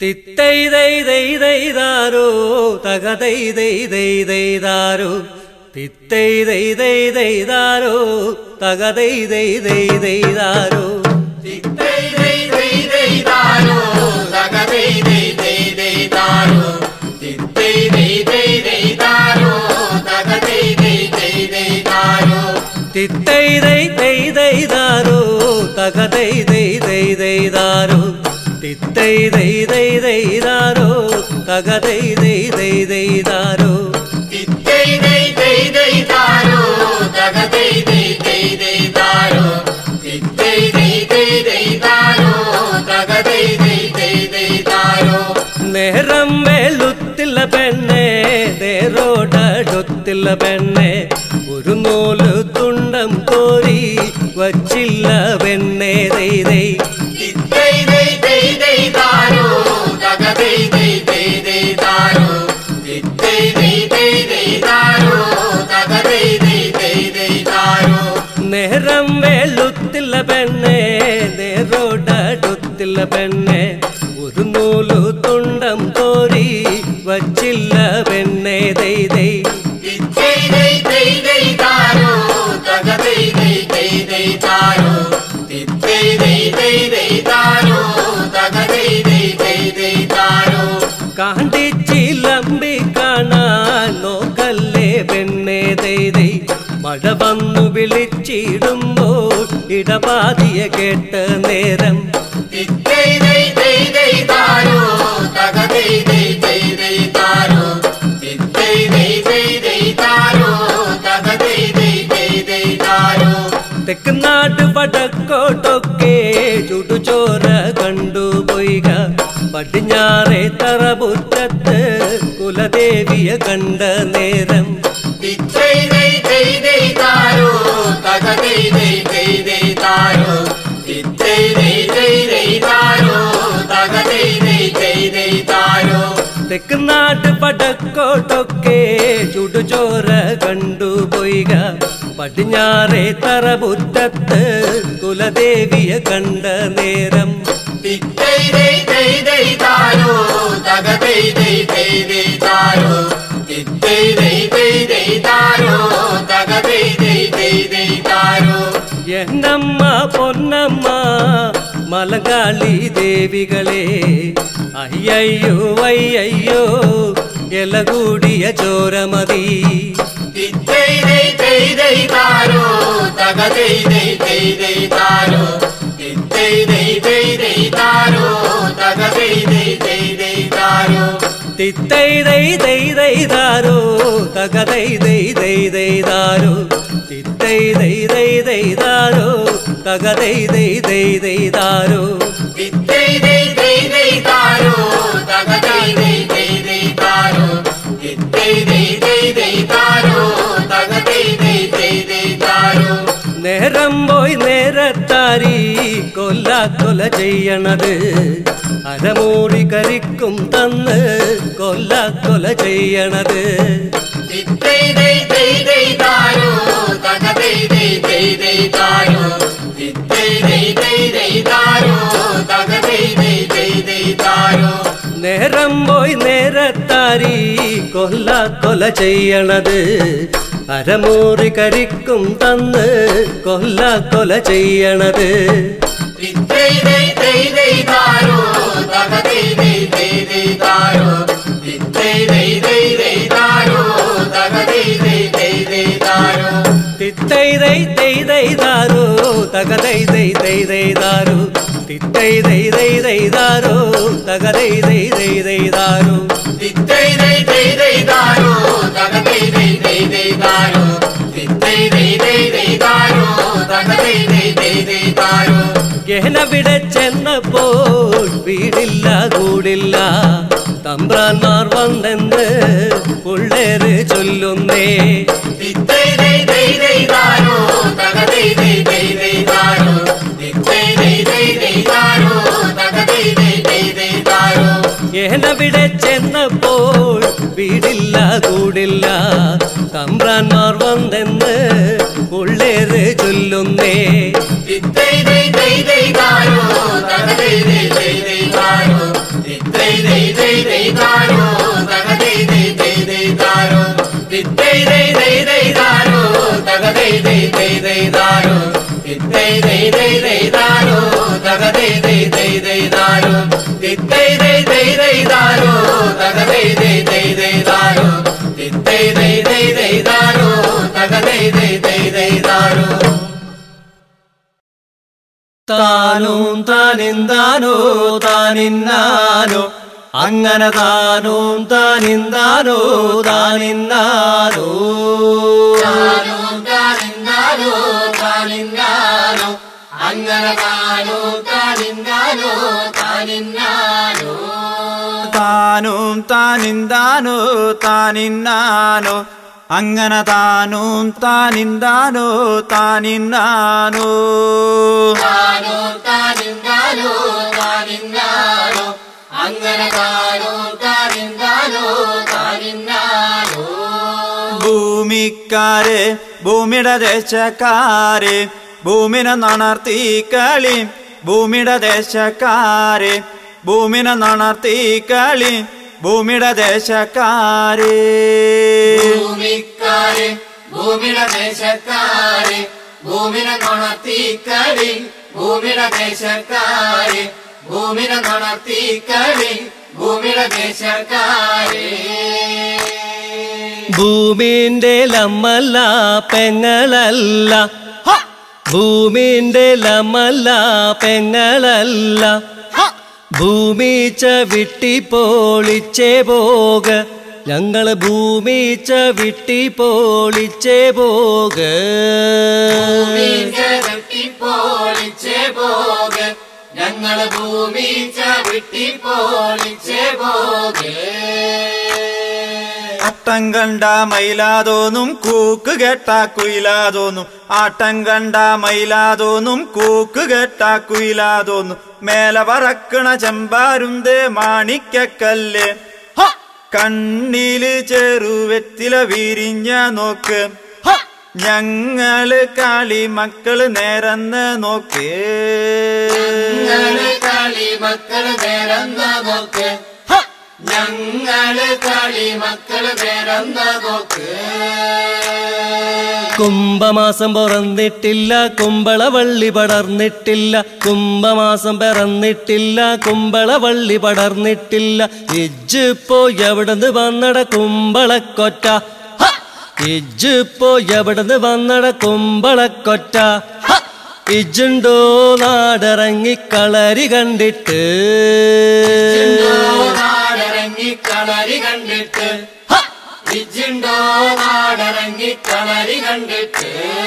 തിത്തൈ ദൈ ദൈ ദൈതാരോ തകതൈ ദൈ ദൈ ദൈതാരോ തിത്തൈ ദൈ ദൈ ദൈതാരോ തകതൈ ദൈ ദൈ ദൈതാരോ തിത്തൈ ദൈ ദൈ ദൈതാരോ തകതൈ ദൈ ദൈ ദൈതാരോ തിത്തൈ ദൈ ദൈ ദൈതാരോ തകതൈ ദൈ ദൈ ദൈതാരോ തിത്തൈ ദൈ ദൈ ദൈതാരോ തകതൈ ദൈ ദൈ ദൈതാരോ തിത്തൈ ദൈ ദൈ ദൈതാരോ തകതൈ ദൈ ദൈ ദൈതാരോ തിത്തൈ ദൈ ദൈ ദൈതാരോ തകതൈ ദൈ ദൈ ദൈതാരോ തിത്തൈ ദൈ ദൈ ദൈതാരോ തകതൈ ദൈ ദൈ ദൈതാരോ നേരം വെളുത്തില്ല പെണ്ണെ നേരോടടുത്തില്ല പെണ്ണെ ഒരു നൂല് തുണ്ടം കോരി വച്ചില്ല പെണ്ണെ ദൈതൈ തിത്തൈ ദൈ ദൈ ദൈതാരോ തകതൈ ദൈ ദൈ ദൈതാരോ തിത്തൈ ദൈ ദൈ ദൈതാരോ തകതൈ ദൈ ദൈ ദൈതാരോ നേരം വെളുത്തില്ല പെണ്ണെ നേരോടടുത്തില്ല പെണ്ണെ ഒരു നൂല് തുണ്ടം കോരി വച്ചില്ല പെണ്ണെ ദൈതൈ തിത്തൈ ദൈ ദൈ ദൈതാരോ തകതൈ ദൈ ദൈ ദൈതാരോ തിത്തൈ ദൈ ദൈ ദൈതാരോ തകതൈ ദൈ ദൈ ദൈതാരോ കാണ്ടിച്ചിലമ്പി കാണാൻ നോക്കല്ലേ പെണ്ണെ ദൈതൈ മഴ വന്നു വിളിച്ചിടുമ്പോൾ ഇടപാതിയ കേട്ട നേരം തിത്തൈ ദൈ ദൈ ദൈതാരോ തകതൈ ദൈ ദൈ ദൈതാരോ തിത്തൈ ദൈ ദൈ ദൈതാരോ തകതൈ ദൈ ദൈ ദൈതാരോ തെക്കുനാട് വടക്കോട്ടൊക്കെ ചുടുചോര കണ്ടുപോയിക പടിഞ്ഞാറെ തറപുറ്റത്ത് കുലദേവിയെ കണ്ട നേരം തിത്തൈ ദൈ ദൈ ദൈതാരോ തകതൈ ദൈ ദൈ ദൈതാരോ തിത്തൈ ദൈ ദൈ ദൈതാരോ തകതൈ ദൈ ദൈ ദൈതാരോ തെക്കുനാട് വടക്കോട്ടൊക്കെ ചുടുചോര കണ്ടുപോയിക പടിഞ്ഞാറെ തറപുറ്റത്ത് കുലദേവിയെ കണ്ട നേരം തിത്തൈ ദൈ ദൈ ദൈതാരോ തകതൈ ദൈ ദൈ ദൈതാരോ തിത്തൈ ദൈ ദൈ ദൈതാരോ തകതൈ ദൈ ദൈ ദൈതാരോ എന്നമ്മ പൊന്നമ്മ മലകാളി ദേവികളെ അയ്യയ്യോ അയ്യയ്യോ എലകൂടിയ ചോരമതി തിത്തൈ ദൈ ദൈ ദൈതാരോ തകതൈ ദൈ ദൈ ദൈതാരോ തിത്തൈ ദൈ ദൈ ദൈതാരോ തകതൈ ദൈ ദൈ ദൈതാരോ തിത്തൈ ദൈ ദൈ ദൈതാരോ തകതൈ ദൈ ദൈ ദൈതാരോ തിത്തൈ ദൈ ദൈ ദൈതാരോ തകതൈ ദൈ ദൈ ദൈതാരോ തിത്തൈ ദൈ ദൈ ദൈതാരോ തകതൈ ദൈ ദൈ ദൈതാരോ തിത്തൈ ദൈ ദൈ ദൈതാരോ തകതൈ ദൈ ദൈ ദൈതാരോ നേരം പോയി നേരത്താരി കൊല്ല കൊല ചെയ്യണത് അരമൂടി കരിക്കും തന്ന് കൊല്ല കൊല ചെയ്യണത് തിത്തൈ ദൈ ദൈ ദൈതാരോ തകതൈ ദൈ ദൈ ദൈതാരോ തിത്തൈ ദൈ ദൈ ദൈതാരോ തകതൈ ദൈ ദൈ ദൈതാരോ നേരം പോയി നേരത്താരി കൊല്ല കൊല ചെയ്യണത് അരമൂറി കരിക്കും തന്ന് കൊല്ല കൊല ചെയ്യണത് തിത്തൈ ദൈ ദൈ ദൈതാരോ തകതൈ ദൈ ദൈ ദൈതാരോ തിത്തൈ ദൈ ദൈ ദൈതാരോ തകതൈ ദൈ ദൈ ദൈതാരോ തിത്തൈ ദൈ ദൈ ദൈതാരോ തകതൈ ദൈ ദൈ ദൈതാരോ തിത്തൈ ദൈ ദൈ ദൈതാരോ തകതൈ ദൈ ദൈ ദൈതാരോ തിത്തൈ ദൈ ദൈ ദൈതാരോ തകതൈ ദൈ ദൈ ദൈതാരോ തിത്തൈ ദൈ ദൈ ദൈതാരോ തകതൈ ദൈ ദൈ ദൈതാരോ ഗഹനവിടെ ചെന്നപ്പോൾ വീടില്ല കൂടില്ല തമ്പ്രാന്മാർ വന്നെന്ന് പിള്ളേര് ചൊല്ലുന്നേ തിത്തൈ ദൈ ദൈ ദൈതാരോ തകതൈ ദൈ ദൈ ദൈതാരോ തിത്തൈ ദൈ ദൈ ദൈതാരോ തകതൈ ദൈ ദൈ ദൈതാരോ ഗഹനവിടെ ചെന്നപ്പോൾ വീടില്ല കൂടില്ല തമ്പ്രാന്മാർ വന്നെന്ന് പിള്ളേര് ചൊല്ലുന്നേ തിത്തൈ ദൈ ദൈ ദൈതാരോ തകതൈ ദൈ ദൈ ദൈതാരോ ദിത്തൈ ദൈ ദൈ ദൈ ദാരോ തകതൈ ദൈ ദൈ ദൈ ദാരോ ദിത്തൈ ദൈ ദൈ ദൈ ദാരോ തകതൈ ദൈ ദൈ ദൈ ദാരോ ദിത്തൈ ദൈ ദൈ ദൈ ദാരോ തകതൈ ദൈ ദൈ ദൈ ദാരോ ദിത്തൈ ദൈ ദൈ ദൈ ദാരോ തകതൈ ദൈ ദൈ ദൈ ദാരോ ദിത്തൈ ദൈ ദൈ ദൈ ദാരോ തകതൈ ദൈ ദൈ ദൈ ദാരോ താനും താനിന്താനോ താനിന്നാനോ അങ്ങനെ താനും താനിന്താനോ താനിന്നാനോ താനോ താനിന്നാനോ താനിന്നാനോ അങ്ങനെ താനോ താനിന്നാനോ താനിന്നാനോ താനും താനിന്താനോ താനിന്നാനോ അങ്ങനെ താനും താനിന്താനോ താനിന്നാനോ താനോ താനിന്നാനോ താനിന്നാനോ അങ്ങനെ താനോ താനിന്നാനോ താനിന്നാനോ ഭൂമിക്കാരെ ഭൂമിയുടെ ദേശക്കാരെ ഭൂമിനെ നണർത്തി കളി ഭൂമിയുടെ ദേശക്കാരെ ഭൂമിനെ നണർത്തി കളി ഭൂമിയുടെ ദേശക്കാരെ ഭൂമിക്കാരെ ഭൂമിയുടെ ദേശക്കാരെ ഭൂമിനെ നുണത്തിക്കളി ഭൂമിയുടെ ദേശക്കാരെ ഭൂമിനെ നുണത്തിക്കളി ഭൂമിയുടെ ദേശക്കാരെ ഭൂമിന്റെ ലമ്മല്ല പെങ്ങളല്ല ഹ! ഭൂമിന്റെ ലമ്മല്ല പെങ്ങളല്ല ഹ! ഭൂമിച്ച വിട്ടി പോളിച്ചേ പോക ഞങ്ങള് ഭൂമിച്ച വിട്ടി പോളിച്ചേ പോക ഭൂമിച്ച വെട്ടിപ്പോളിച്ചേ പോക ഞങ്ങള് ഭൂമിച്ച വെട്ടിപ്പോളിച്ചേ പോകേ ആട്ടം കണ്ട മയിലാതോന്നും കൂക്ക് കേട്ട കുയിലാതോന്നും ആട്ടം കണ്ട മയിലാതോന്നും കൂക്ക് കേട്ട കുയിലാതോന്നും മേലെ പറക്കണ ചെമ്പാരുന്തേ മാണിക്കക്കല്ല് ഹ! കണ്ണില് ചെറുവെറ്റില വിരിഞ്ഞ നോക്ക് ഹ! ഞങ്ങള് കളി മക്കള് നേരന്ന് നോക്ക് ഞങ്ങള് കളി മക്കള് നേരന്ന നോക്ക് ഹ! ഞങ്ങള് കളി മക്കള് നേരന്ന നോക്ക് കുംഭമാസം പിറന്നിട്ടില്ല കുമ്പളവള്ളി പടർന്നിട്ടില്ല കുംഭമാസം പിറന്നിട്ടില്ല കുമ്പളവള്ളി പടർന്നിട്ടില്ല ഇജ്ജിപ്പോ എവിടുന്ന് വന്നട കുമ്പളക്കൊറ്റ ഹ! ഇജ്ജിപ്പോ എവിടുന്ന് വന്നട കുമ്പളക്കൊറ്റ ഹ! ഇജ്ജുണ്ടോ നാടിറങ്ങി കളരി കണ്ടിട്ട് ഇജ്ജുണ്ടോ നാടിറങ്ങി കളരി കണ്ടിട്ട് ഹ! ഇജ്ജുണ്ടോ നാടിറങ്ങി കളരി കണ്ടിട്ട്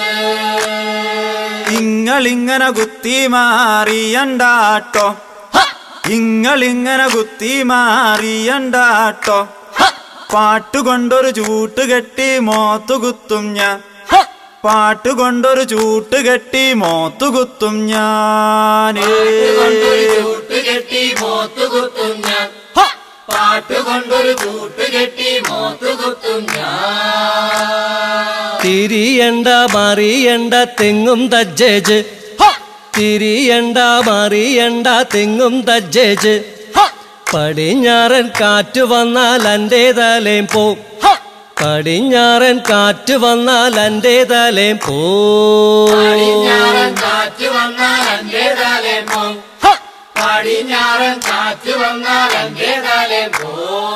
ഇങ്ങളിങ്ങനെ കുത്തി മാറിയണ്ടാട്ടോ ഹ! ഇങ്ങളിങ്ങനെ കുത്തി മാറിയണ്ടാട്ടോ ഹ! പാട്ടുകൊണ്ടൊരു ചൂട്ട് കെട്ടി മോത്തു കുത്തും ഞാൻ ഹ! പാട്ടുകൊണ്ടൊരു ചൂട്ട് കെട്ടി മോത്തു കുത്തും ഞാനേ കൊണ്ടൊരു ചൂട്ട് കെട്ടി മോത്തു കുത്തും ഞാൻ ഹ! പാട്ടുകൊണ്ടൊരു ചൂട്ട് കെട്ടി മോത്തു കുത്തും ഞാൻ തിരിയണ്ട മറിയണ്ട തെങ്ങും തജ്ജേജ് ഹ! തിരിയണ്ട മറിയണ്ട തെങ്ങും തജ്ജേജ് ഹ! പടിഞ്ഞാറൻ കാറ്റ് വന്നാൽ എൻ്റെ തലേം പോ ഹ! പടിഞ്ഞാറൻ കാറ്റ് വന്നാൽ എൻ്റെ തലേം പോ പടിഞ്ഞാറൻ കാറ്റ് വന്നാൽ എന്റെ തലേ പോ ഹ! പടിഞ്ഞാറൻ കാറ്റ് വന്നാൽ എന്റെ തലേ പോ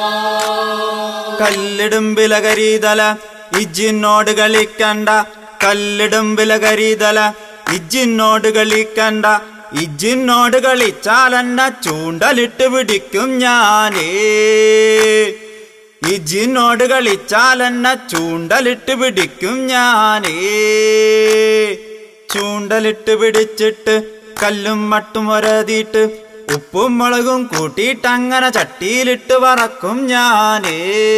കല്ലിടുമ്പില കരീതല ഇജ്ജിന്നോട് കളിക്കണ്ട കല്ലിടുമ്പില കരീതല ഇജ്ജിന്നോട് കളിക്കണ്ട ഇജ്ജിന്നോട് കളിച്ചാലെന്ന ചൂണ്ടലിട്ട് പിടിക്കും ഞാനേ ഇജ്ജിന്നോട് കളിച്ചാലെന്ന ചൂണ്ടലിട്ട് പിടിക്കും ഞാനേ ചൂണ്ടലിട്ട് പിടിച്ചിട്ട് കല്ലും മട്ടും ഒരതിയിട്ട് ഉപ്പും മുളകും കൂട്ടിയിട്ടങ്ങനെ ചട്ടിയിലിട്ട് വറക്കും ഞാനേ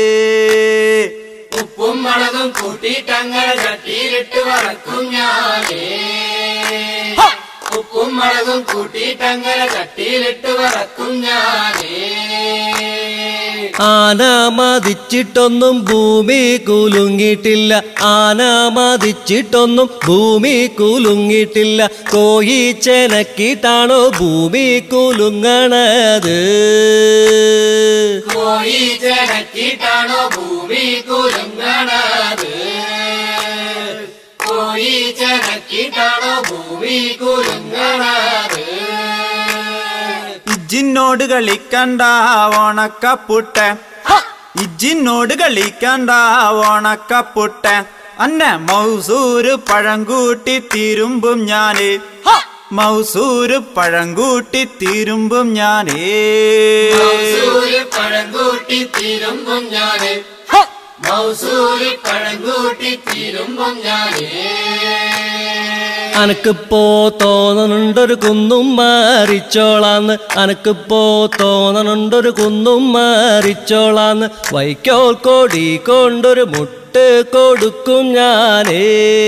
ഉപ്പും മുളകും കൂട്ടിയിട്ടങ്ങനെ ചട്ടിയിലിട്ട് വറക്കും ഞാനേ ഉപ്പും മുളകും കൂട്ടിയിട്ടങ്ങനെ ചട്ടിയിലിട്ട് വറക്കും ഞാനേ ആന മതിച്ചിട്ടൊന്നും ഭൂമി കുലുങ്ങിയിട്ടില്ല ആന മതിച്ചിട്ടൊന്നും ഭൂമി കുലുങ്ങിയിട്ടില്ല കോയി ചെനക്കിട്ടാണോ ഭൂമി കുലുങ്ങണത് കോഴി ചെനക്കിട്ടാണോ ഭൂമി കുലുങ്ങണത് കോഴി ചെനക്കിട്ടാണോ ഭൂമി കുലുങ്ങണത് ഇജ്ജിന്നോട് കളിക്കണ്ട ഓണക്കപ്പുട്ട ഇജ്ജിന്നോട് കളിക്കണ്ട ഓണക്കപ്പുട്ട അന്നെ മൗസൂര് പഴം കൂട്ടി തീരുമ്പും ഞാന് മൗസൂര് പഴം കൂട്ടി തീരുമ്പും ഞാനേ മൗസൂര് പഴം കൂട്ടി തീരുമ്പം ഞാന് മൗസൂര് പഴം കൂട്ടി തീരുമ്പം ഞാന് അനക്കിപ്പോ തോന്നണുണ്ടൊരു കുന്നും മാറിച്ചോളാന്ന് അനക്കിപ്പോ തോന്നണുണ്ടൊരു കുന്നും മാറിച്ചോളാന്ന് വൈക്കോൽ കൊടി കൊണ്ടൊരു മുട്ട് കൊടുക്കും ഞാനേ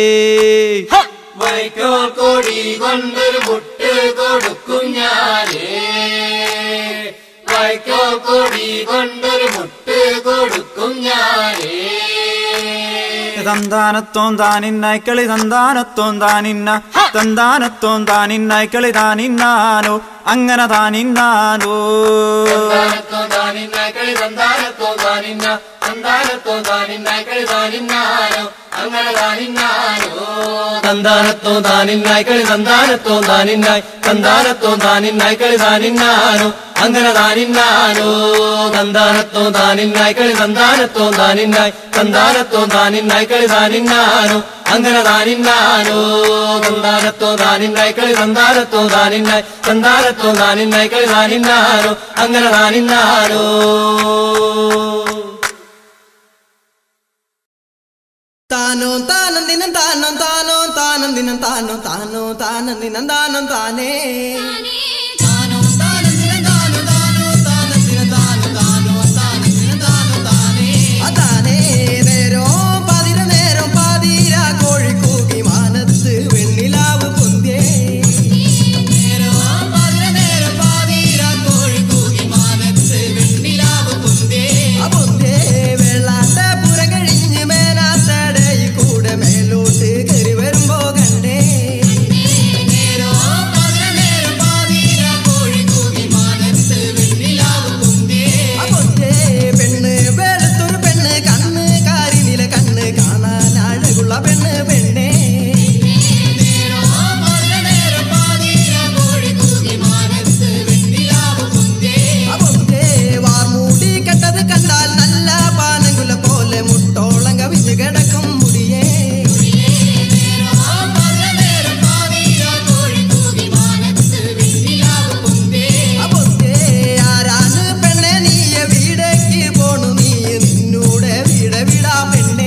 വൈക്കോൽ കൊടി കൊണ്ടൊരു മുട്ട് കൊടുക്കും ഞാന് വൈക്കോൽ കൊടി കൊണ്ടൊരു മുട്ട് കൊടുക്കും ഞാന് തന്താനത്തോം താനിന്നായി കളി തന്താനത്തോം താനിന്ന തന്താനത്തോം താനിന്നായി കളി താനിന്നാനോ അങ്ങനെ താനിന്നാനോ സന്താനത്തോ താനിന്ന കളി സന്താനത്തോ താനിന്ന സന്താനത്തോ താനിന്ന കളി താനിന്നാനോ അങ്ങനെ താനിന്നാനോ തന്താനത്തോ താനിന്നായി കളി തന്താനത്തോ താനിന്നായി തന്താനത്തോ താനിന്നായി കളി താനിന്നാനോ അങ്ങനെ താനിന്നാനോ തന്താനത്തോ താനിന്നായി കളി തന്താനത്തോ താനിന്നായി തന്താനത്തോ താനിന്നായി കളി താനിന്നാനോ അങ്ങനെ താനിന്നാനോ തന്താനത്തോ താനിന്നായി കളി തന്താനത്തോ താനിന്നായി തന്താനത്തോ താനിന്നായി കളി താനിന്നാനോ അങ്ങനെ താനിന്നാനോ താനോ താനം ദിനം താനം താനോ താനം ദിനം താനോ താനോ താനം ദിനം താനം താനേ താനോ താനം ദിനം താനോ താനോ താനം ദിനം താനോ താനോ താനം ദിനം താനോ താനേ അതാനേ നേരോ പതിര നേരം പാതിര കോഴി കൂകി മാനത്ത് വെണ്ണിലാവ് പൊന്തിയേ നേരോ പതിര നേരം പാതിര കോഴി കൂകി മാനത്ത് വെണ്ണിലാവ് പൊന്തിയേ പൊന്തിയേ വെള്ളാട്ട പുരം കഴിഞ്ഞ് മേനാത്തടയിൽ കൂടെ മേലോട്ട് കയറി വരുമ്പോ കണ്ടേ നേരോ പതിര നേരം പാതിര കോഴി കൂകി മാനത്ത് വെണ്ണിലാവ് പൊന്തിയേ പൊന്തിയേ പെണ്ണ് വെളുത്തൊരു പെണ്ണ് കണ്ണ് കാരി നില കണ്ണ് കാണാൻ അഴകുള്ള പെണ്ണ് പെണ്ണേ നേരോ പതിര നേരം പാതിര കോഴി കൂകി മാനത്ത് വെണ്ണിലാവ് പൊന്തിയേ പൊന്തിയേ വാർമൂടി കെട്ടത് കണ്ടാൽ നല്ല പാനങ്കുല പോലെ മുട്ടോളം കവിഞ്ഞ് കിടക്കും മുടിയേ ആരാണ് പെണ്ണെ നീയ വീടേക്ക് പോണു നീ നിന്നൂടെ വീട് വിടാ പെണ്ണേ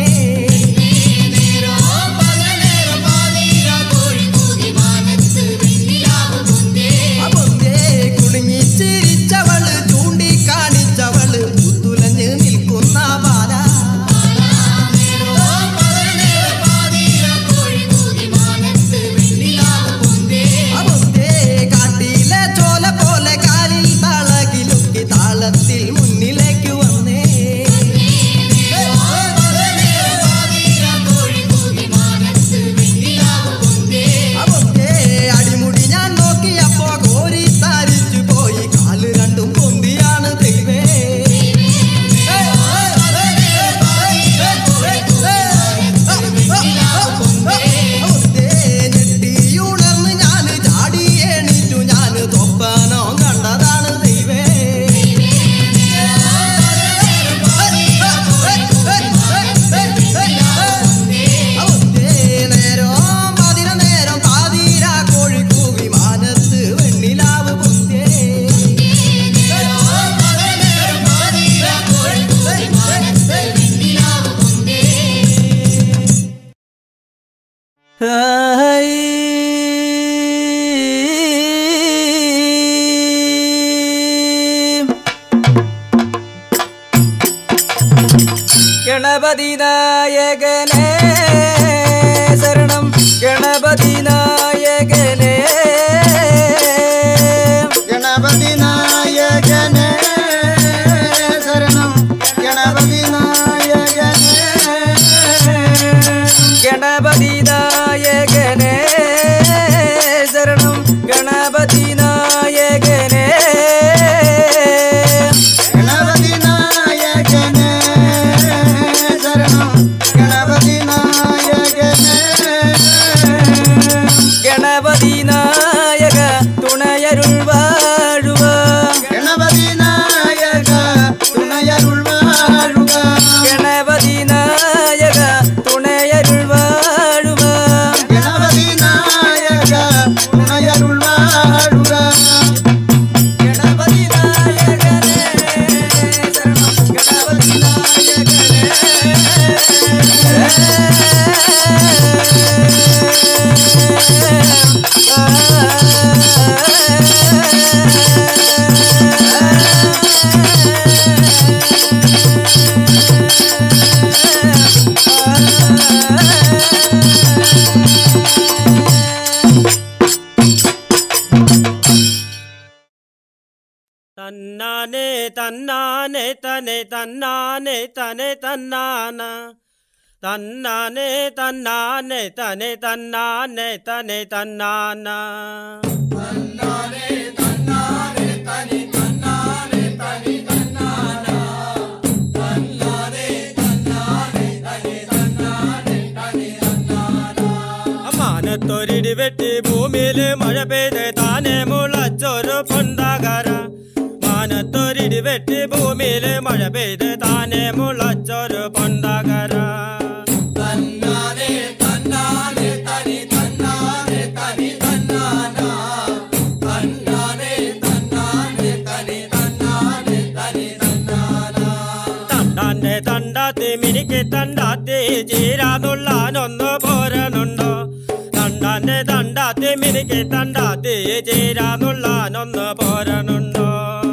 കുടുങ്ങി ചിരിച്ചവള് ചൂണ്ടിക്കാണിച്ചവള് പുത്തുലഞ്ഞ് നിൽക്കുന്ന ബാല അവന്തേ കാട്ടിലെ ചോല പോലെ കാലിൽ തളകിലുക്കി താളത്തിൽ മുന്നിലേക്ക് വന്നേ അവന്തേ അടിമുടി ഞാൻ നോക്കിയപ്പോ കോരി താരിച്ചു പോയി കാല് രണ്ടും പൊന്തിയാണ് ദൈവേ ഞെട്ടിയുണർന്ന് ഞാന് ചാടി എണീറ്റു ഞാന് തൊപ്പനോ കണ്ടതാണ് ദൈവേ നേരം പതിന നേരം പാതിര കോഴി കൂവി മാനത്ത് വെണ്ണിലാവ് പൊന്തേ ഗണപതി നായകനേ ശരണം ഗണപതി നായകനേ ഗണപതി നായകനേ ശരണം തന്നാനെ തന്നെ തന്നാനെ തന്നെ തന്നാന തന്നാനെ തന്നാനെ തന്നെ തന്നാനെ തന്നെ തന്നാന മാനത്തൊരിടി വെട്ടി ഭൂമിയില് മഴ പെയ്ത് താനെ മുളച്ചൊരു പൊന്താകര മാനത്തൊരിടി വെട്ടി ഭൂമിയില് മഴ പെയ്ത് താനെ മുളച്ചൊരു പൊന്താകര തണ്ടാന്റെ തണ്ടാത്തി മിനിക്ക് തണ്ടാത്തി ചീരാതുള്ളാനൊന്ന് പോരനുണ്ടോ തണ്ടാന്റെ തണ്ടാത്തി മിനിക്ക് തണ്ടാത്തി ചീരാതുള്ളാനൊന്ന് പോരനുണ്ടോ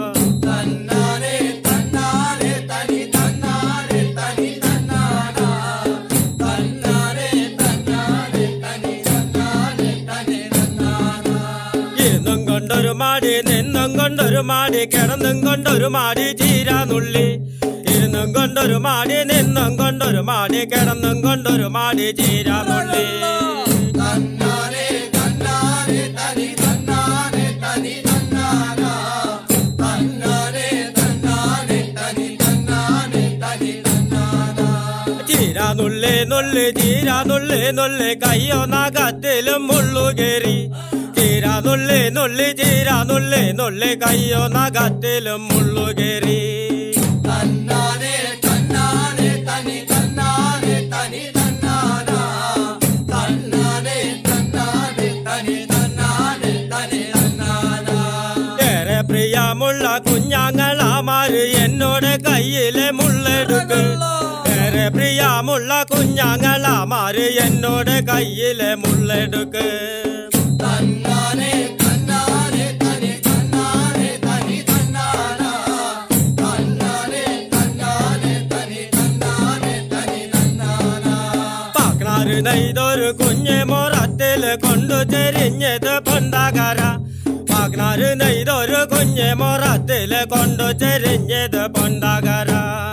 ഇരുന്നും കൊണ്ടൊരു മാടി നിന്നും കൊണ്ടൊരു മാടി കിടന്നും കൊണ്ടൊരു മാടി ചീരാനുള്ളി ഇരുന്നും കൊണ്ടൊരു മാടി നിന്നും കൊണ്ടൊരു മാടി കിടന്നും കൊണ്ടൊരു മാടി ചീരാനുള്ളി ചീരാനുള്ളി നുള്ളി ചീരാനുള്ളി നുള്ളി കയ്യോ നഖത്തിലും മുള്ളു കയറി ചീരാനുള്ളി നുള്ളി ചീരാനുള്ളി നുള്ളി കയ്യോ നഖത്തിലും മുള്ളു കയറി ഏറെ പ്രിയമുള്ള കുഞ്ഞാങ്ങളാമാര് എന്നോട് കയ്യിലെ മുള്ളെടുക്ക് ഏറെ പ്രിയമുള്ള കുഞ്ഞാങ്ങളാമാര് എന്നോട് കയ്യിലെ മുള്ളെടുക്ക് പാക്നാറ് നെയ്തൊരു കുഞ്ഞെ മുറത്തില് കൊണ്ടു ചെരിഞ്ഞത് പൊണ്ടാകര പാക്നാറ് നെയ്തൊരു കുഞ്ഞെ മുറത്തില് കൊണ്ടു ചെരിഞ്ഞത് പൊണ്ടാകര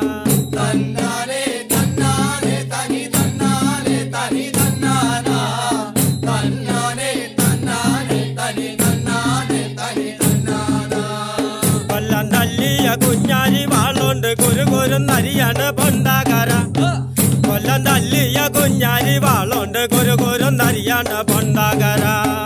കൊല്ലം തല്ലിയ കുഞ്ഞാരി വാളുണ്ട് കുരു കുരു നരിയാണ് പൊണ്ടാകര കൊല്ലം തല്ലിയ കുഞ്ഞാരി വാളുണ്ട് കുരു കുരു നരിയാണ് പൊണ്ടാകര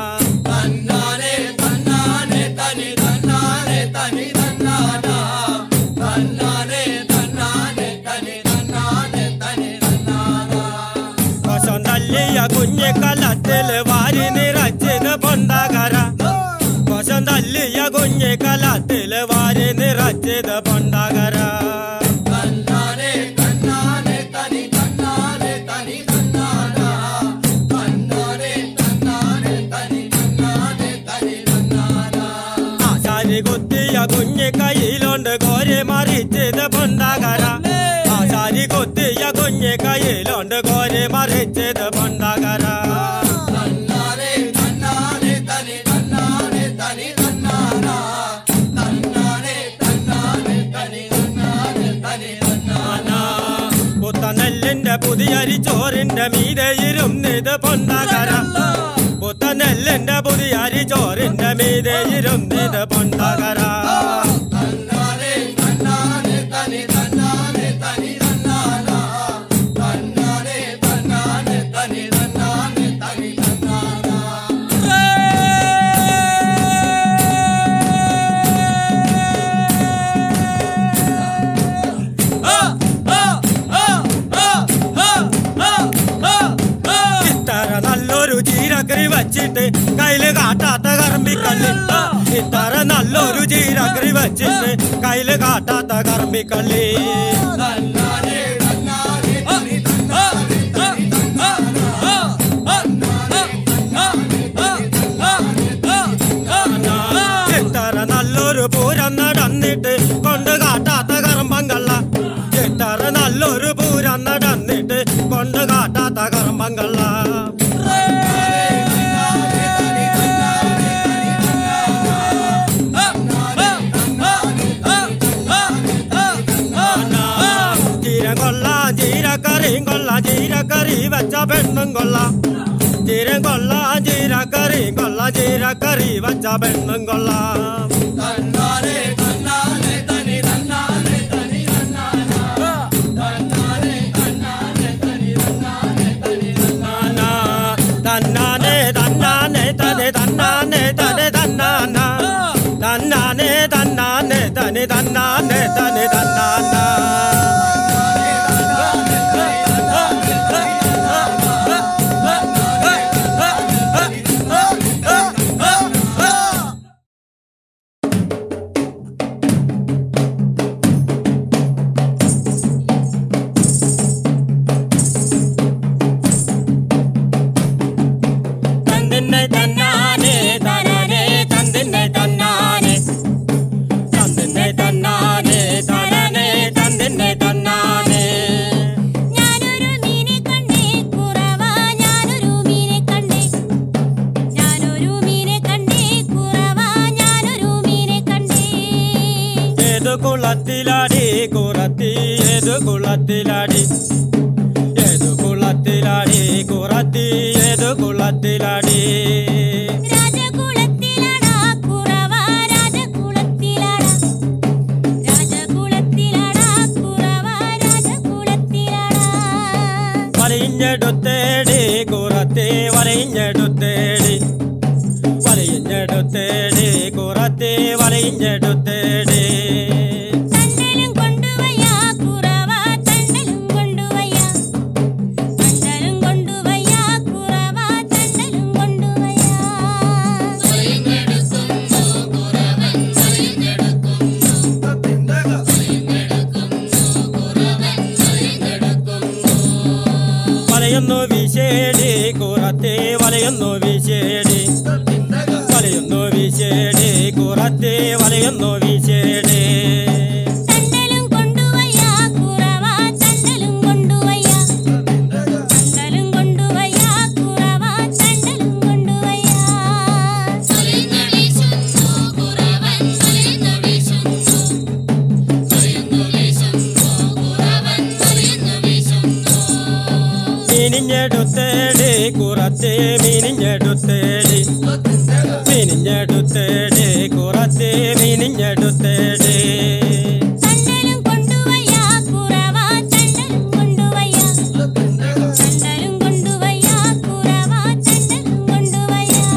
കൊശം തല്ലിയ കുഞ്ഞെ കലത്തില് വാരി നിറച്ചത് പൊണ്ടാകര കൊശം തല്ലിയ കുഞ്ഞെ കലത്തില് വാരി നിറച്ചത് പൊണ്ടാകര ആശാരി കുത്തിയ കുഞ്ഞെ കയ്യിലുണ്ട് കോരി മറിച്ചത് പൊണ്ടാകര ആശാരി കുത്തിയ കുഞ്ഞെ കയ്യിലുണ്ട് കോരി മറിച്ചത് പൊണ്ടാകര പുത്തനെല്ലിന്റെ പുതിയരി ചോറിന്റെ മീതെ ഇരുന്നിത് പൊണ്ടാകര പുത്തനെല്ലിന്റെ പുതിയരി ചോറിന്റെ മീതെ ഇരുന്നിത് പൊണ്ടാകര ഇത്തര നല്ലൊരു ചീരക്കറി വച്ചിട്ട് കയ്യില് കാട്ടാത്ത കറമ്പിക്കള്ളി ഇത്തര നല്ലൊരു ചീരക്കറി വച്ചിട്ട് കയ്യില് കാട്ടാത്ത കറമ്പിക്കള്ളി ഇത്തര നല്ലൊരു പൂരം നടന്നിട്ട് കൊണ്ട് കാട്ടാത്ത കറമ്പങ്കള്ള ഇത്തര നല്ലൊരു പൂരം നടന്നിട്ട് കൊണ്ട് കാട്ടാത്ത കറമ്പങ്കള്ള ആ ജീരക്കറിയും കൊള്ളാം ജീരക്കറി വെച്ച പെണ്ണും കൊള്ളാം ജീരം കൊള്ളാം ജീരക്കറിയും കൊള്ളാം ജീരക്കറി വെച്ച പെണ്ണും കൊള്ളാം തന്നാ, തന്നാനെ തന്നാനെ തനെ തന്നാനെ തനെ തന്നാന തന്നാനെ തന്നാനെ തനെ തന്നാനെ തനെ തന്നാന തന്നിന്നെ തന്നാനെ തനാനെ തന്നിന്നെ തന്നാനെ തന്നിന്നെ തന്നാനെ തനാനെ തന്നിന്നെ തന്നാനെ ഞാനൊരു മീനെ കണ്ടേ കുറവ ഞാനൊരു മീനെ കണ്ടേ ഞാനൊരു മീനെ കണ്ടേ കുറവ ഞാനൊരു മീനെ കണ്ടേ ഏതു കുളത്തിലാടി കുറത്തി ഏതു കുളത്തിലാടി ഏതു കുളത്തിലാടി കുറത്തി ഏതു കുളത്തിലാടി രാജകുലത്തിലാടാ കുറവ രാജകുലത്തിലാടാ രാജകുലത്തിലാടാ കുറവ രാജകുലത്തിലാടാ വലയിഞ്ഞെടുത്തേടി കുറത്തി വലയിഞ്ഞെടുത്തേടി വലയിഞ്ഞെടുത്തേടി കുറത്തി വലയിഞ്ഞെടുത്തേടി തണ്ടലും കൊണ്ടുവയ്യാ കുറവ തണ്ടലും കൊണ്ടുവയ്യാ തണ്ടലും കൊണ്ടുവയ്യാ കുറവ തണ്ടലും കൊണ്ടുവയ്യാ വലയൊന്നു വീശേടി കുറത്തി വലയൊന്നു വീശേടി വലയൊന്നു വീശേടി കുറത്തി വലയൊന്നു വീശേടി തണ്ടലും കൊണ്ടുവയ്യാ കുറവ തണ്ടലും കൊണ്ടുവയ്യാ തണ്ടലും കൊണ്ടുവയ്യാ കുറവ തണ്ടലും കൊണ്ടുവയ്യാ മീനിഞ്ഞെടുത്തേടി കുറത്തി മീനിഞ്ഞെടുത്തേടി മീനിഞ്ഞെടുത്തേടി കുറത്തി മീനിഞ്ഞെടുത്തേടി തണ്ടലും കൊണ്ടുവയ്യാ കുറവ തണ്ടലും കൊണ്ടുവയ്യാ തണ്ടലും കൊണ്ടുവയ്യാ കുറവ തണ്ടലും കൊണ്ടുവയ്യാ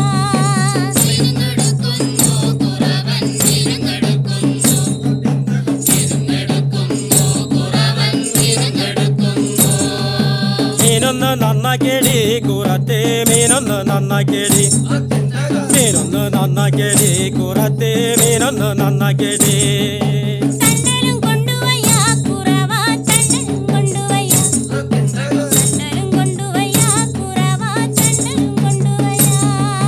മീനൊന്ന് നന്നാക്കിയടി കുറത്തി മീനൊന്ന് നന്നാക്കിയടി മീനൊന്ന് നന്നാക്കിയടി കുറത്തി മീനൊന്ന് നന്നാക്കിയടി തണ്ടലും കൊണ്ടുവയ്യാ കുറവ തണ്ടലും കൊണ്ടുവയ്യാ തണ്ടലും കൊണ്ടുവയ്യാ കുറവ തണ്ടലും കൊണ്ടുവയ്യാ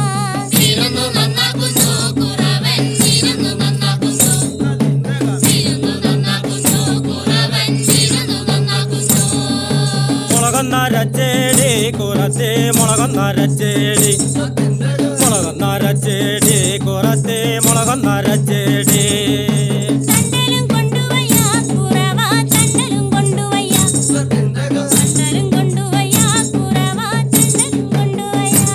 മുളകൊന്നരച്ചേടി കുറത്തി മുളകൊന്നരച്ചേടി മുളകൊന്നരച്ചേടി കുറത്തി മുളകൊന്നരച്ചേടി തണ്ടലും കൊണ്ടുവയ്യാ കുറവ തണ്ടലും കൊണ്ടുവയ്യാ തണ്ടലും കൊണ്ടുവയ്യാ കുറവ തണ്ടലും കൊണ്ടുവയ്യാ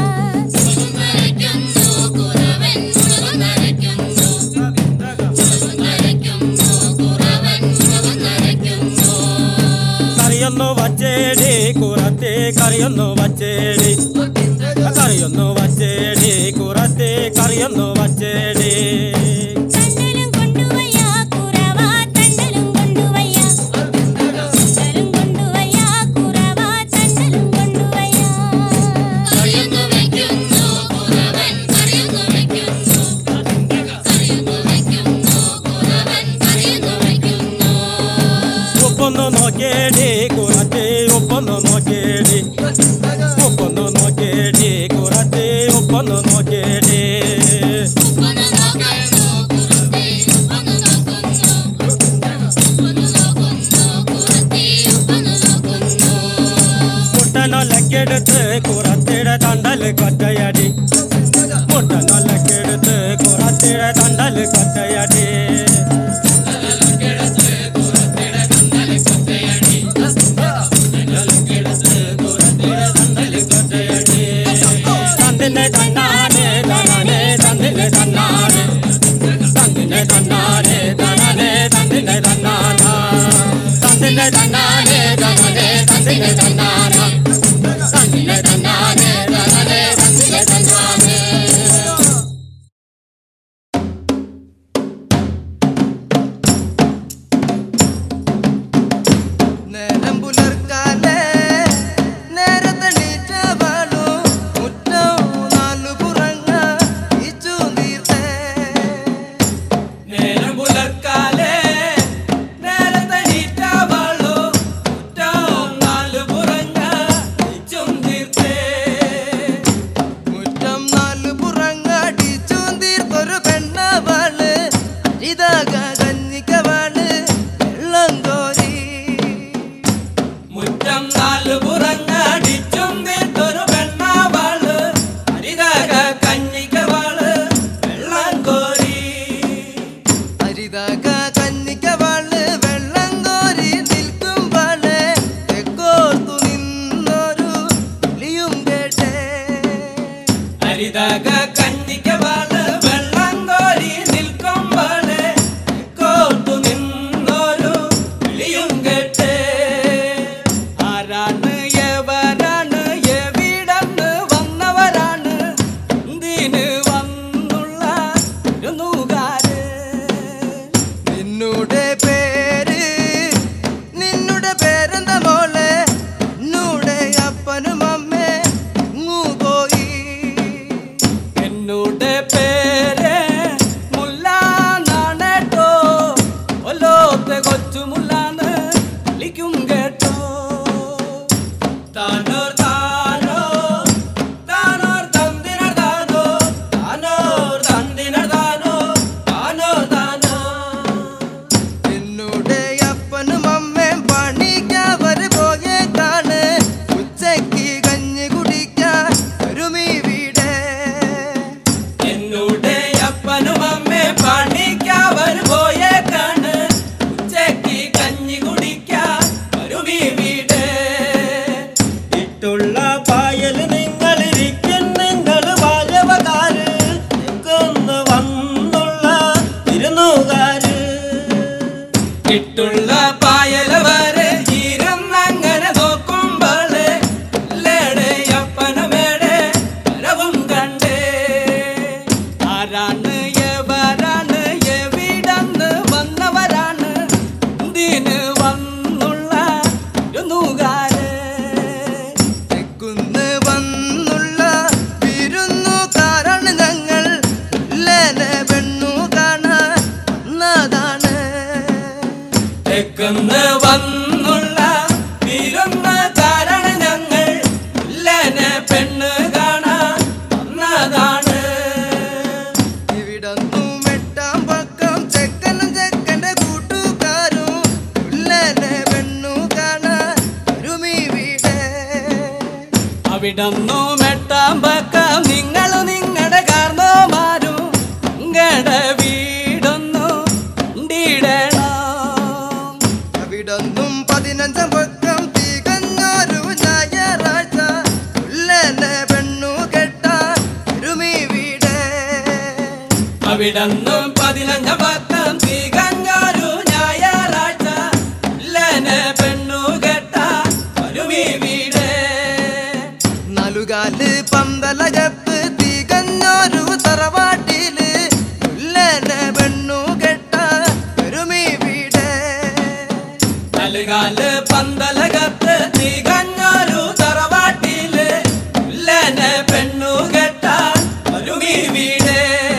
കറിയൊന്നു വച്ചേടി കുറത്തി കറിയൊന്നു വച്ചേടി കറിയൊന്നു വച്ചേടി കുറത്തി കറിയൊന്നു വച്ചേടി തണ്ടലും കൊണ്ടുവയ്യാ കുറവ തണ്ടലും കൊണ്ടുവയ്യാ തണ്ടലും കൊണ്ടുവയ്യാ കുറവ തണ്ടലും കൊണ്ടുവയ്യാ ഉപ്പൊന്നു നോക്കേടി കുറത്തി ഉപ്പൊന്നു നോക്കേടി ഉപ്പൊന്നു നോക്കേടി കുറത്തി ഉപ്പൊന്നു നോക്കേടി മുട്ടനൊലക്കെടുത്ത് കുറത്തിട തണ്ടൽ കൊറ്റയടി മുട്ടനൊലക്കെടുത്ത് കുറത്തിട തണ്ടൽ കൊറ്റയടി ഇട്ടുള്ള പായല വരെ ഇരുന്നങ്ങനെ നോക്കുമ്പോള് അപ്പനമേടെ കരവും കണ്ടേ ആരാണ് എവരാണ് എവിടന്ന് വന്നവരാണ് എന്തിന് വന്നുള്ള ഇരുന്നുകാര് തെക്കുന്ന് വന്നുള്ള വിരുന്നുകാരാണ് ഞങ്ങൾ ഇല്ലേനെ പെണ്ണു കാണാൻ വന്നതാണ് തെക്കുന്ന് വന്നുള്ള വിരുന്നുകാരാണ് ഞങ്ങൾ ഇല്ലനെ പെണ്ണ് കാണാൻ വന്നതാണ് ഇവിടന്നു മെട്ടാം പക്കം ചെക്കനും ചെക്കന്റെ കൂട്ടുകാരും ഇല്ലേനെ പെണ്ണു കാണാൻ ഒരുമി വീടേ അവിടന്നു മെട്ടാം പക്കം നിങ്ങളു നിങ്ങളുടെ കാർന്നോമാരും നിങ്ങളുടെ വീടൊന്നു കണ്ടിടണം അവിടൊന്നും പതിനഞ്ചാം പക്കം തികഞ്ഞൊരു ഞായറാഴ്ച ഉള്ളനെ പെണ്ണു കെട്ട ഒരുമി വീടേ അവിടന്നും പതിനഞ്ചാം പക്കം തികഞ്ഞൊരു ഞായറാഴ്ച ഇല്ലനെ പെണ്ണു കെട്ട ഒരുമി വീട് നാലുകാല് പന്തലകത്ത് തികഞ്ഞൊരു തറവാട്ടില് ഉള്ളനെ പെണ്ണു കെട്ട ഒരുമി വീടേ നൽകാല് പന്തലകത്ത് തികഞ്ഞൊരു തറവാട്ടില് ഇല്ലനെ പെണ്ണു കെട്ട ഒരുമി വീട്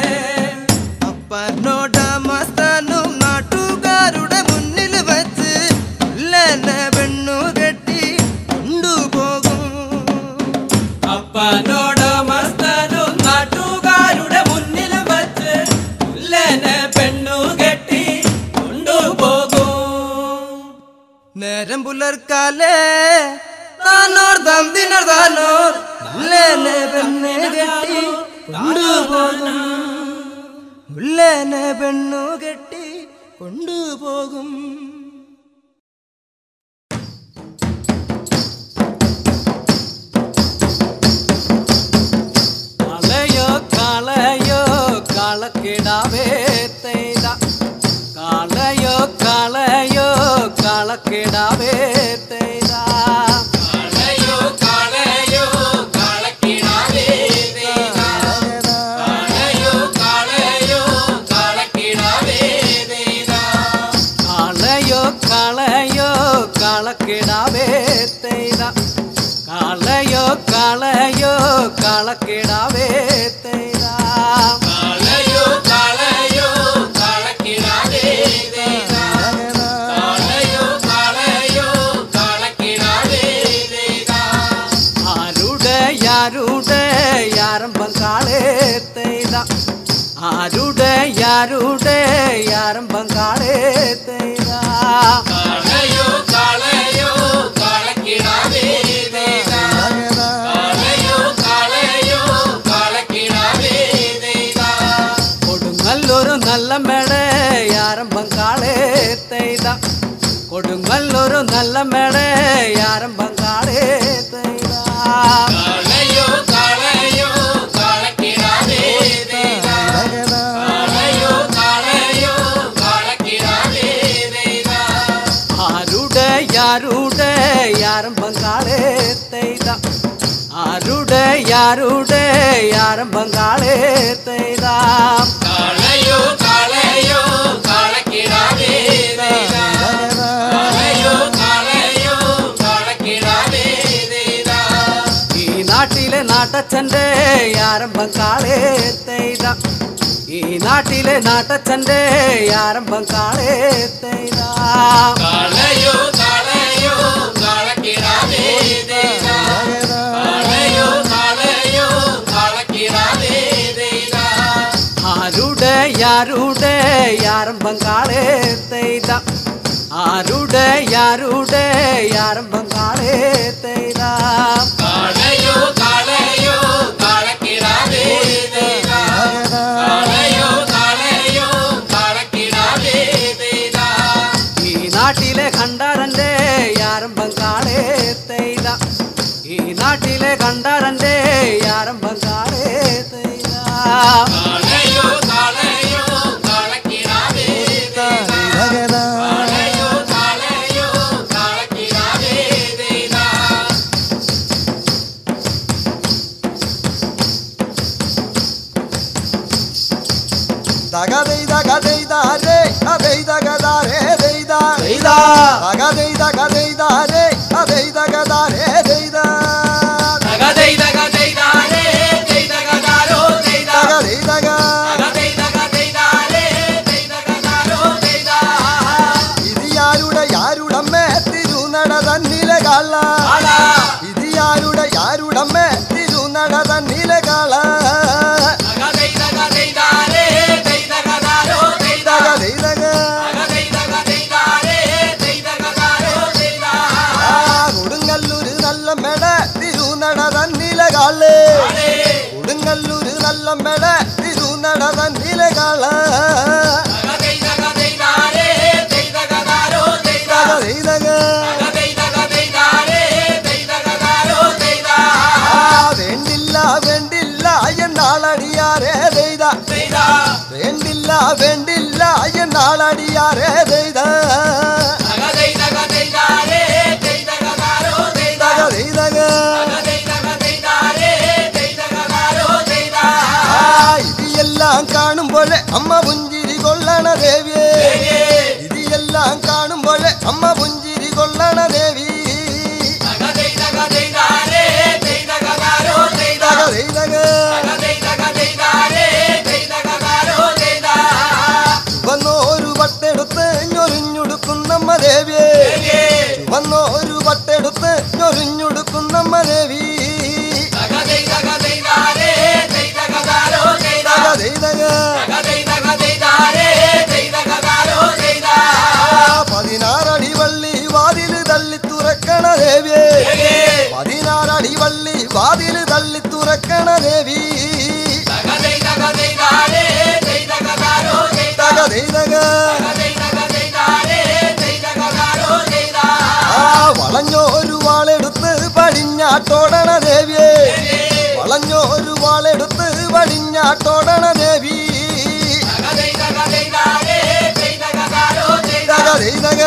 അപ്പനോടമസ്ഥാനും നാട്ടുകാരുടെ മുന്നിൽ വെച്ച് ഉള്ളനെ പെണ്ണു കെട്ടി കൊണ്ടുപോകും അപ്പനോട് മസ്തനും നാട്ടുകാരുടെ മുന്നിൽ വച്ച് ഇല്ലനെ പെണ്ണു കെട്ടി കൊണ്ടുപോകും നേരം പുലർക്കാലേ താനോർ തന്തിനോർ താനോർ ഉള്ളേനെ പെണ്ണെ കെട്ടി കൊണ്ടുപോകും ഉള്ളേനെ പെണ്ണു കെട്ടി കൊണ്ടുപോകും കളയോ കളയോ കളക്കിടാവേ തെയ്ത കളയോ കളയോ കളക്കിടാവേ തെയ്ത കളയോ കളയോ കളക്കിടാവേ ദൈവ കളയോ കളയോ കളക്കിടാവേ ദൈവ കളയോ കളയോ കളക്കിടാവേ തെയ്ത കളയോ കളയോ കളക്കിടാവേ തെയ്ത കളയോ കളയോ കളക്കിടാവേ ദൈവ കളയോ കളയോ കളക്കിടാവേ ദൈവ ആരുടെ ആരുടെ ആരംഭം കാളേ തെയ്ത ആരുടെ ആരുടെ ആരംഭം കാളേ തെയ്ത കളയോ കളയോ കളക്കിടാവേ ദൈവ കളയോ കളയോ കളക്കിടാവേ ദൈവ കൊടുങ്ങല്ലൊരു നല്ല മേട ആരംഭം കാളേ തെയ്ത കൊടുങ്ങല്ലൊരു നല്ല മേട ആരംഭം കാളേ തെയ്ത കളയോ കളയോ കളക്കിടാവേ ദൈവ കളയോ കളയോ കളക്കിടാവേ ദൈവ ആരുടെ ആരുടെ ആരംഭം കാളേ തെയ്ത ആരുടെ ആരുടെ ആരംഭം കാളേ തെയ്ത കളയോ കളയോ കളക്കിടാവേ ദൈവ കളയോ കളയോ കളക്കിടാവേ ദൈവ ഈ നാട്ടിലെ നാട്ടച്ഛന്റെ ആരംഭം കാളേ തെയ്ത ഈ നാട്ടിലെ നാട്ടച്ഛന്റെ ആരംഭം കാളേ തെയ്ത കളയോ കളയോ കളക്കിടാവേ ദൈവ കളയോ കളയോ കളക്കിടാവേ ദൈവ ആരുടെ ആരുടെ ആരംഭം കാളേ തെയ്ത ആരുടെ ആരുടെ ആരംഭം കാളേ തെയ്ത കളയോ കളയോ കളക്കിടാവേ ദൈവ കളയോ കളയോ കളക്കിടാവേ ദൈവ ഈ നാട്ടിലെ കണ്ടാരന്റെ ആരംഭം കാളേ തെയ്ത ഈ നാട്ടിലെ കണ്ടാരന്റെ ആരംഭം കാളേ തെയ്ത കളയോ കളയോ കളക്കിടാവേ ദൈവ കളയോ ചെയ്ത തകതെയ്ത കഥെയ്താരേ കഥെയ്ത കഥാരേ ചെയ്ത തകതെയ്ത ഇത് യാരുടെ യാരുടമ്മേ തിരുനട തന്നിലെ കാള ഇത് യാരുടെ യാരുടമ്മേ തിരുനട തന്നിലെ കാള കൊടുങ്ങല്ലൂര് നല്ല മെട തിരുനട തന്നിലെ കാള് കൊടുങ്ങല്ലൂര് നല്ല മെട തിരുനട തന്നിലെ കാള വേണ്ടില്ല വേണ്ടില്ല എന്നാളടിയാരേ ചെയ്ത വേണ്ടില്ല വേണ്ടില്ല എന്നാളടിയാരേ ചെയ്ത ഇതെല്ലാം കാണുമ്പോഴേ അമ്മ പുഞ്ചിരി കൊള്ളണ ദേവിയേ ഇതെല്ലാം കാണുമ്പോഴേ അമ്മ പുഞ്ചിരി കൊള്ളണ ദേവി വന്നോരു വട്ടെടുത്ത് ഞൊറിഞ്ഞുടുക്കുന്നമ്മ ദേവിയേ വന്നോരു വട്ടെടുത്ത് ഞൊറിഞ്ഞുടുക്കുന്നമ്മ ദേവി പതിനാറടി വള്ളി വാതില് തള്ളി തുറക്കണ ദേവിയേ പതിനാറടി വള്ളി വാതില് തള്ളി തുറക്കണ ദേവി തക ദൈതക ആ വളഞ്ഞോരു വാളെടുത്ത് പടിഞ്ഞാട്ടോടണ ദേവിയേ വളഞ്ഞോരു വാളെടുത്ത് പടിഞ്ഞാട്ടോടണ ദേവി തക ദൈതക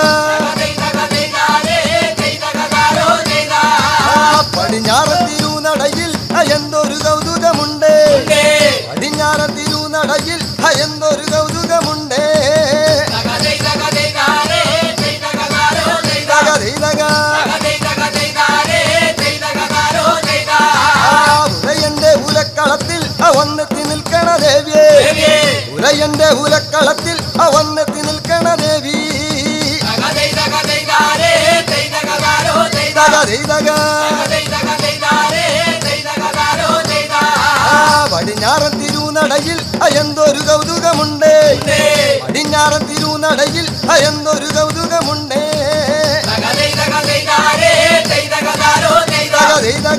ആ പടിഞ്ഞാറ തിരുനടയിൽ എന്തൊരു കൗതുകമുണ്ട് പടിഞ്ഞാറ തിരുനടയിൽ എന്തൊരു കൗതുകമുണ്ട് തക ദൈതക ആ ഉരയന്റെ ഉലക്കളത്തിൽ വന്നെത്തി നിൽക്കണ ദേവിയേ ഉരയന്റെ ഉലക്കളത്തിൽ വന്നെത്തി നിൽക്കണ ദേവി തക ദൈതക ആ പടിഞ്ഞാറൻ തിരുനടയിൽ എന്തൊരു കൗതുകമുണ്ട് പടിഞ്ഞാറൻ തിരുനടയിൽ എന്തൊരു കൗതുകമുണ്ട് തക ദൈതക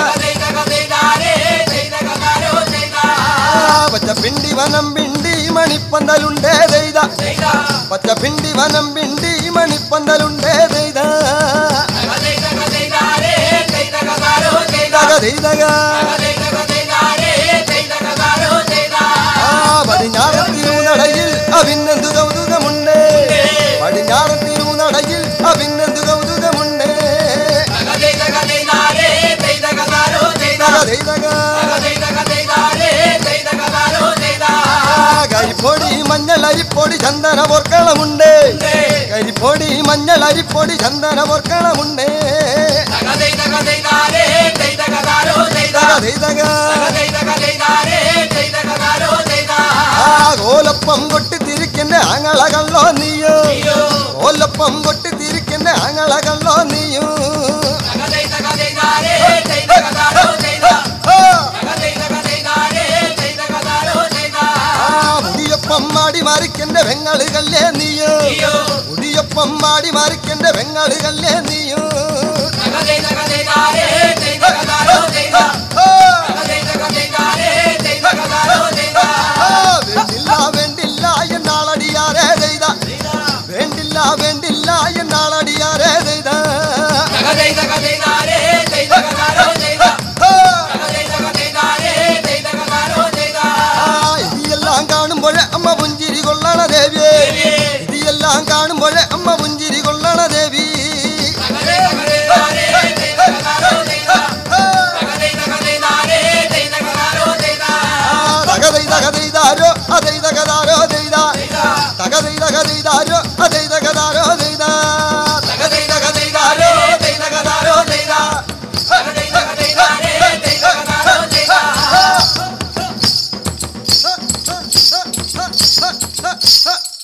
ആ പച്ചപ്പിണ്ടി വനം പിണ്ടി മണിപ്പന്തലുണ്ടേ ദൈത പച്ചപ്പിണ്ടി വനം പിണ്ടി മണിപ്പന്തലുണ്ടേ ദൈത തക ദൈതക ആ പടിഞ്ഞാറൻ തിരുനടയിൽ അഭിനന്ദു കൗതുകമുണ്ട് പടിഞ്ഞാറൻ തിരുനടയിൽ അഭിനന്ദു കൗതുകമുണ്ട് തക ദൈതക ആ കരിപ്പൊടി മഞ്ഞൾ അരിപ്പൊടി ചന്ദന പൊർക്കളമുണ്ട് കരിപ്പൊടി മഞ്ഞൾ അരിപ്പൊടി ചന്ദന പൊർക്കളമുണ്ട് തക ദൈതക ആ കോലപ്പം കൊട്ടി തിരിക്കുന്ന ആങ്ങളകള്ളോ നീയോ കോലപ്പം കൊട്ടി തിരിക്കുന്ന ആങ്ങളകള്ളോ നീയോ ആ മുടിയൊപ്പം മാടി മാറിക്കന്റെ വെങ്ങളുകല്ലേ നീയോ മുടിയൊപ്പം മാടി മാറിക്കന്റെ വെങ്ങളുകല്ലേ നീയോ ആ, വേണ്ടില്ല വേണ്ടില്ല എന്നാളടിയാരേ ചെയ്ത വേണ്ടില്ല വേണ്ടില്ല എന്നാളടിയാരേ ചെയ്ത ആ, ഇതെല്ലാം കാണുമ്പോഴേ അമ്മ പുഞ്ചിരി കൊള്ളണ ദേവിയേ ഇതെല്ലാം കാണുമ്പോഴേ അമ്മ പുഞ്ചിരി കൊള്ളണ ദേവി ആ, തകതൈ തകതൈതാരോ അതൈ തകതാരോ ചെയ്ത തകതൈ തകതൈതാരോ അതൈ തകതാരോ ചെയ്ത ഹ, ഹ.